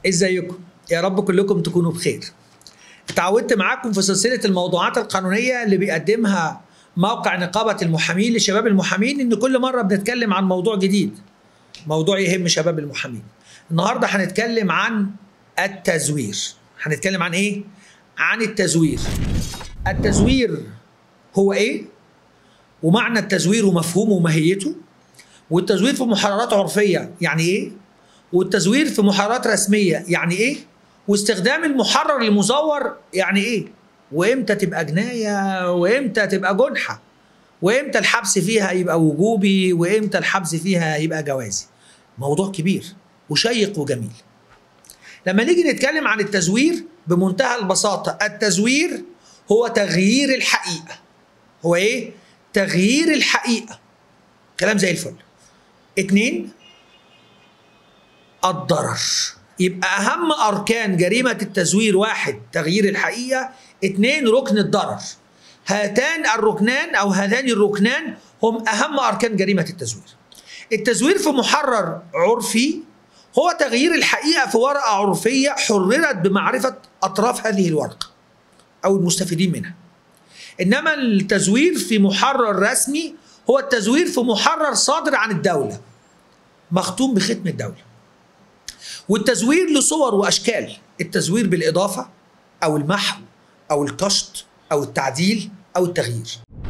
ازيكم يا رب كلكم تكونوا بخير اتعودت معاكم في سلسله الموضوعات القانونيه اللي بيقدمها موقع نقابه المحامين لشباب المحامين ان كل مره بنتكلم عن موضوع جديد موضوع يهم شباب المحامين النهارده هنتكلم عن التزوير هنتكلم عن ايه عن التزوير التزوير هو ايه ومعنى التزوير ومفهومه وماهيته والتزوير في محررات عرفيه يعني ايه والتزوير في محررات رسميه يعني ايه واستخدام المحرر المزور يعني ايه وامتى تبقى جنايه وامتى تبقى جنحه وامتى الحبس فيها يبقى وجوبي وامتى الحبس فيها يبقى جوازي موضوع كبير وشيق وجميل لما نيجي نتكلم عن التزوير بمنتهى البساطه التزوير هو تغيير الحقيقه هو ايه تغيير الحقيقه كلام زي الفل اتنين الضرر يبقى اهم اركان جريمه التزوير واحد تغيير الحقيقه اتنين ركن الضرر هاتان الركنان او هذان الركنان هم اهم اركان جريمه التزوير التزوير في محرر عرفي هو تغيير الحقيقه في ورقه عرفيه حررت بمعرفه اطراف هذه الورقه او المستفيدين منها انما التزوير في محرر رسمي هو التزوير في محرر صادر عن الدوله مختوم بختم الدوله والتزوير له صور واشكال التزوير بالاضافه او المحو او القشط او التعديل او التغيير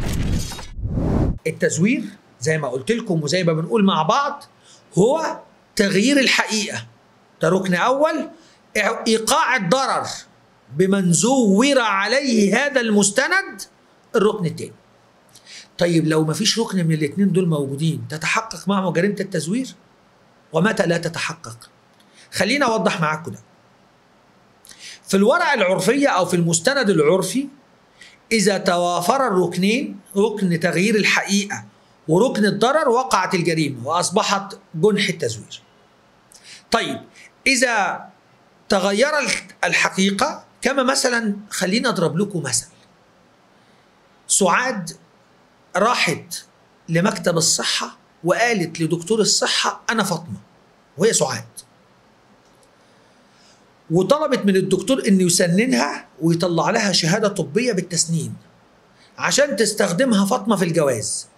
التزوير زي ما قلت لكم وزي ما بنقول مع بعض هو تغيير الحقيقه ده ركن اول ايقاع الضرر بمن زور عليه هذا المستند الركن الثاني طيب لو ما فيش ركن من الاثنين دول موجودين تتحقق معه جريمه التزوير ومتى لا تتحقق خليني اوضح معاكم ده في الورقه العرفيه او في المستند العرفي اذا توافر الركنين ركن تغيير الحقيقه وركن الضرر وقعت الجريمه واصبحت جنح التزوير طيب اذا تغير الحقيقه كما مثلا خلينا اضرب لكم مثل سعاد راحت لمكتب الصحه وقالت لدكتور الصحه انا فاطمه وهي سعاد وطلبت من الدكتور انه يسننها ويطلع لها شهاده طبيه بالتسنين عشان تستخدمها فاطمه في الجواز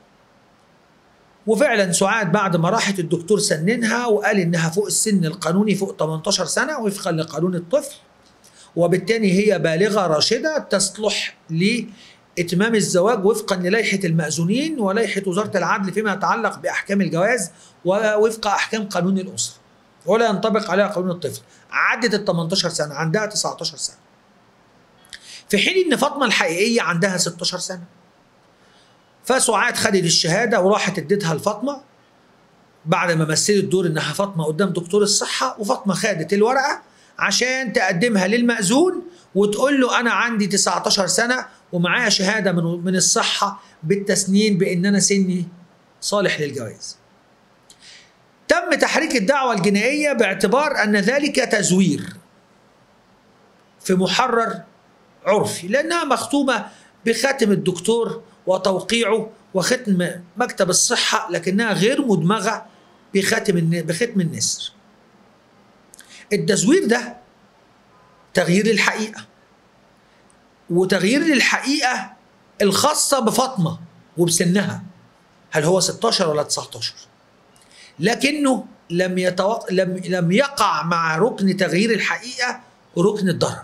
وفعلا سعاد بعد ما راحت الدكتور سننها وقال انها فوق السن القانوني فوق 18 سنه وفقا لقانون الطفل وبالتالي هي بالغه راشده تصلح لاتمام الزواج وفقا للائحه المأذونين ولائحه وزاره العدل فيما يتعلق باحكام الجواز ووفق احكام قانون الاسره ولا ينطبق عليها قانون الطفل عدت ال 18 سنه عندها 19 سنه في حين ان فاطمه الحقيقيه عندها 16 سنه فسعاد خدت الشهاده وراحت اديتها لفاطمه بعد ما مثلت دور انها فاطمه قدام دكتور الصحه وفاطمه خدت الورقه عشان تقدمها للمأذون وتقول له انا عندي 19 سنه ومعايا شهاده من من الصحه بالتسنين بان انا سني صالح للجواز. تم تحريك الدعوة الجنائية باعتبار أن ذلك تزوير في محرر عرفي لأنها مختومة بخاتم الدكتور وتوقيعه وختم مكتب الصحة لكنها غير مدمغة بختم بختم النسر التزوير ده تغيير للحقيقة وتغيير للحقيقة الخاصة بفاطمة وبسنها هل هو 16 ولا 19 لكنه لم يتوق... لم لم يقع مع ركن تغيير الحقيقه ركن الضرر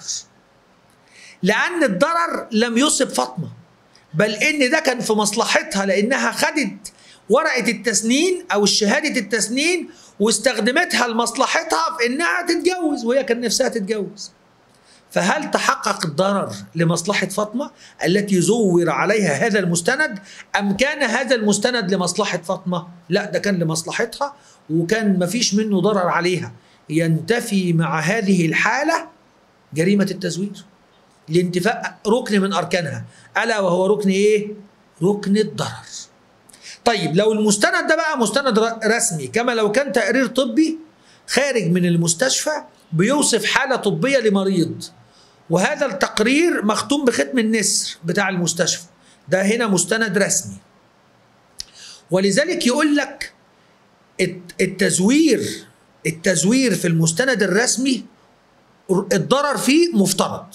لان الضرر لم يصب فاطمه بل ان ده كان في مصلحتها لانها خدت ورقه التسنين او شهاده التسنين واستخدمتها لمصلحتها في انها تتجوز وهي كان نفسها تتجوز فهل تحقق الضرر لمصلحة فاطمة التي زور عليها هذا المستند أم كان هذا المستند لمصلحة فاطمة لا ده كان لمصلحتها وكان مفيش منه ضرر عليها ينتفي مع هذه الحالة جريمة التزوير لانتفاء ركن من أركانها ألا وهو ركن إيه؟ ركن الضرر طيب لو المستند ده بقى مستند رسمي كما لو كان تقرير طبي خارج من المستشفى بيوصف حالة طبية لمريض وهذا التقرير مختوم بختم النسر بتاع المستشفى ده هنا مستند رسمي ولذلك يقول لك التزوير التزوير في المستند الرسمي الضرر فيه مفترض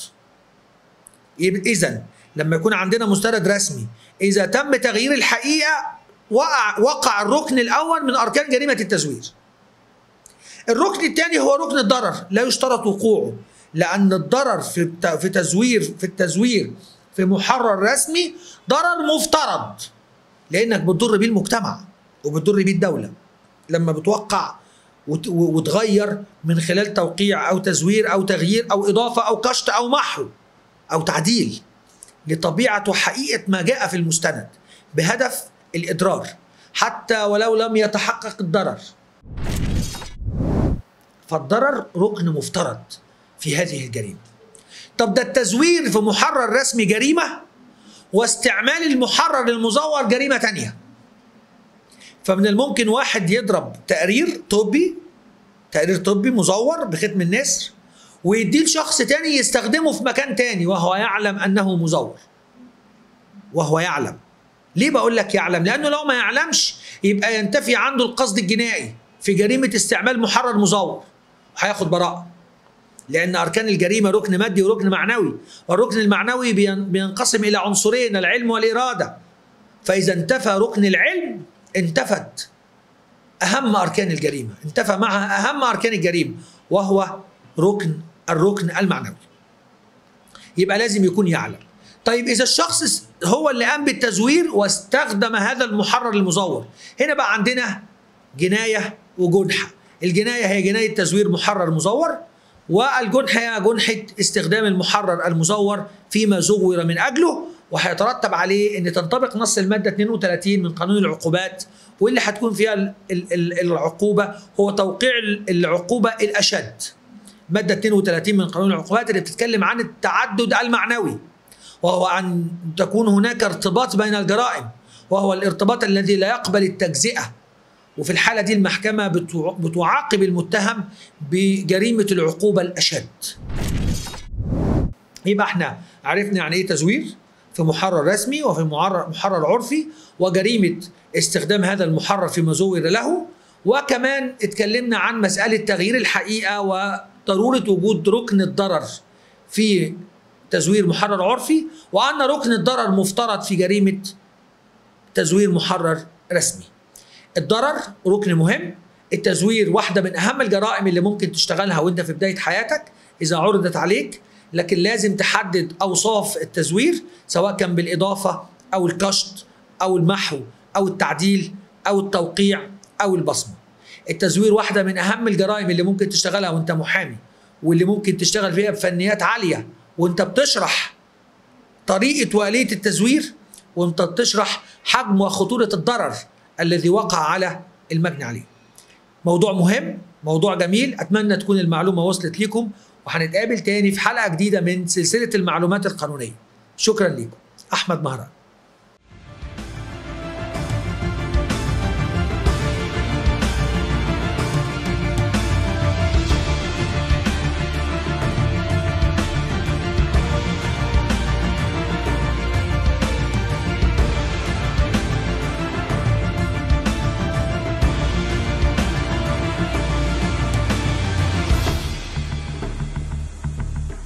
اذا لما يكون عندنا مستند رسمي اذا تم تغيير الحقيقه وقع وقع الركن الاول من اركان جريمه التزوير الركن الثاني هو ركن الضرر لا يشترط وقوعه لان الضرر في في تزوير في التزوير في محرر رسمي ضرر مفترض لانك بتضر بيه المجتمع وبتضر بيه الدوله لما بتوقع وتغير من خلال توقيع او تزوير او تغيير او اضافه او كشط او محو او تعديل لطبيعه وحقيقه ما جاء في المستند بهدف الاضرار حتى ولو لم يتحقق الضرر فالضرر ركن مفترض في هذه الجريمه طب ده التزوير في محرر رسمي جريمه واستعمال المحرر المزور جريمه تانية فمن الممكن واحد يضرب تقرير طبي تقرير طبي مزور بختم النسر ويديه لشخص تاني يستخدمه في مكان تاني وهو يعلم انه مزور وهو يعلم ليه بقول لك يعلم لانه لو ما يعلمش يبقى ينتفي عنده القصد الجنائي في جريمه استعمال محرر مزور هياخد براءه لان اركان الجريمه ركن مادي وركن معنوي والركن المعنوي بينقسم الى عنصرين العلم والاراده فاذا انتفى ركن العلم انتفت اهم اركان الجريمه انتفى معها اهم اركان الجريمه وهو ركن الركن المعنوي يبقى لازم يكون يعلم طيب اذا الشخص هو اللي قام بالتزوير واستخدم هذا المحرر المزور هنا بقى عندنا جنايه وجنحه الجنايه هي جنايه تزوير محرر مزور والجنحه هي جنحه استخدام المحرر المزور فيما زور من اجله وهيترتب عليه ان تنطبق نص الماده 32 من قانون العقوبات واللي هتكون فيها العقوبه هو توقيع العقوبه الاشد ماده 32 من قانون العقوبات اللي بتتكلم عن التعدد المعنوي وهو ان تكون هناك ارتباط بين الجرائم وهو الارتباط الذي لا يقبل التجزئه وفي الحالة دي المحكمة بتعاقب المتهم بجريمة العقوبة الأشد يبقى احنا عرفنا يعني ايه تزوير في محرر رسمي وفي محرر عرفي وجريمة استخدام هذا المحرر فيما زور له وكمان اتكلمنا عن مسألة تغيير الحقيقة وضرورة وجود ركن الضرر في تزوير محرر عرفي وأن ركن الضرر مفترض في جريمة تزوير محرر رسمي الضرر ركن مهم التزوير واحدة من أهم الجرائم اللي ممكن تشتغلها وانت في بداية حياتك إذا عرضت عليك لكن لازم تحدد أوصاف التزوير سواء كان بالإضافة أو الكشط أو المحو أو التعديل أو التوقيع أو البصمة التزوير واحدة من أهم الجرائم اللي ممكن تشتغلها وانت محامي واللي ممكن تشتغل فيها بفنيات عالية وانت بتشرح طريقة وآلية التزوير وانت بتشرح حجم وخطورة الضرر الذي وقع على المجني عليه موضوع مهم موضوع جميل اتمنى تكون المعلومه وصلت لكم وهنتقابل تاني في حلقه جديده من سلسله المعلومات القانونيه شكرا لكم احمد مهران